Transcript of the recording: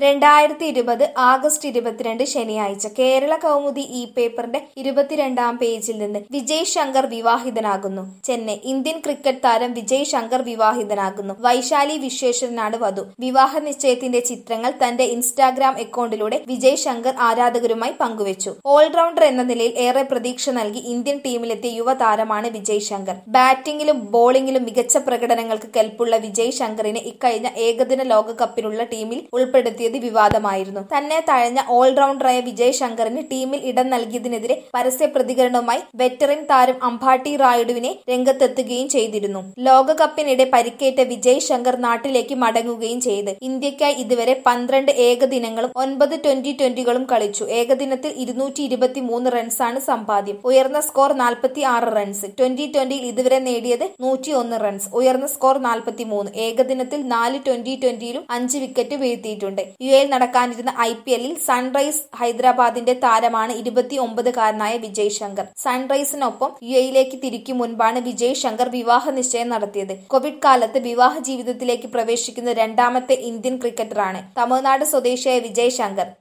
രണ്ടായിരത്തി ഇരുപത് ആഗസ്റ്റ് ഇരുപത്തിരണ്ട് ശനിയാഴ്ച കേരള കൗമുദി ഇ പേപ്പറിന്റെ ഇരുപത്തിരണ്ടാം പേജിൽ നിന്ന് വിജയ് ശങ്കർ വിവാഹിതനാകുന്നു ചെന്നൈ ഇന്ത്യൻ ക്രിക്കറ്റ് താരം വിജയ് ശങ്കർ വിവാഹിതനാകുന്നു വൈശാലി വിശ്വേശ്വരനാണ് വധു വിവാഹ നിശ്ചയത്തിന്റെ ചിത്രങ്ങൾ തന്റെ ഇൻസ്റ്റാഗ്രാം അക്കൗണ്ടിലൂടെ വിജയ് ശങ്കർ ആരാധകരുമായി പങ്കുവച്ചു ഓൾറൗണ്ടർ എന്ന നിലയിൽ ഏറെ പ്രതീക്ഷ നൽകി ഇന്ത്യൻ ടീമിലെത്തിയ യുവതാരമാണ് വിജയ് ശങ്കർ ബാറ്റിംഗിലും ബോളിംഗിലും മികച്ച പ്രകടനങ്ങൾക്ക് കെൽപ്പുള്ള വിജയ് ശങ്കറിനെ ഇക്കഴിഞ്ഞ ഏകദിന ലോകകപ്പിനുള്ള ടീമിൽ ഉൾപ്പെടുത്തിയത് വിവാദമായിരുന്നു തന്നെ തഴഞ്ഞ ഓൾറൗണ്ടറായ വിജയ് ശങ്കറിന് ടീമിൽ ഇടം നൽകിയതിനെതിരെ പരസ്യ പ്രതികരണവുമായി വെറ്ററൻ താരം അംബാട്ടി റായുഡുവിനെ രംഗത്തെത്തുകയും ചെയ്തിരുന്നു ലോകകപ്പിനിടെ പരിക്കേറ്റ വിജയ് ശങ്കർ നാട്ടിലേക്ക് മടങ്ങുകയും ചെയ്ത് ഇന്ത്യക്കായി ഇതുവരെ പന്ത്രണ്ട് ഏകദിനങ്ങളും ഒൻപത് ട്വന്റി ട്വന്റികളും കളിച്ചു ഏകദിനത്തിൽ ഇരുന്നൂറ്റി ഇരുപത്തി മൂന്ന് റൺസാണ് സമ്പാദ്യം ഉയർന്ന സ്കോർ നാൽപ്പത്തി ആറ് റൺസ് ട്വന്റി ട്വന്റിയിൽ ഇതുവരെ നേടിയത് നൂറ്റി ഒന്ന് റൺസ് ഉയർന്ന സ്കോർ നാൽപ്പത്തി മൂന്ന് ഏകദിനത്തിൽ നാല് ട്വന്റി ട്വന്റിയിലും അഞ്ച് വിക്കറ്റ് വീഴ്ത്തിയിട്ടുണ്ട് യു എയിൽ നടക്കാനിരുന്ന ഐ പി എല്ലിൽ സൺറൈസ് ഹൈദരാബാദിന്റെ താരമാണ് ഇരുപത്തി ഒമ്പതുകാരനായ വിജയ് ശങ്കർ സൺറൈസിനൊപ്പം യു എയിലേക്ക് തിരിക്കും മുൻപാണ് വിജയ് ശങ്കർ വിവാഹ നിശ്ചയം നടത്തിയത് കോവിഡ് കാലത്ത് വിവാഹ ജീവിതത്തിലേക്ക് പ്രവേശിക്കുന്ന രണ്ടാമത്തെ ഇന്ത്യൻ ക്രിക്കറ്ററാണ് തമിഴ്നാട് സ്വദേശിയായ വിജയ് ശങ്കർ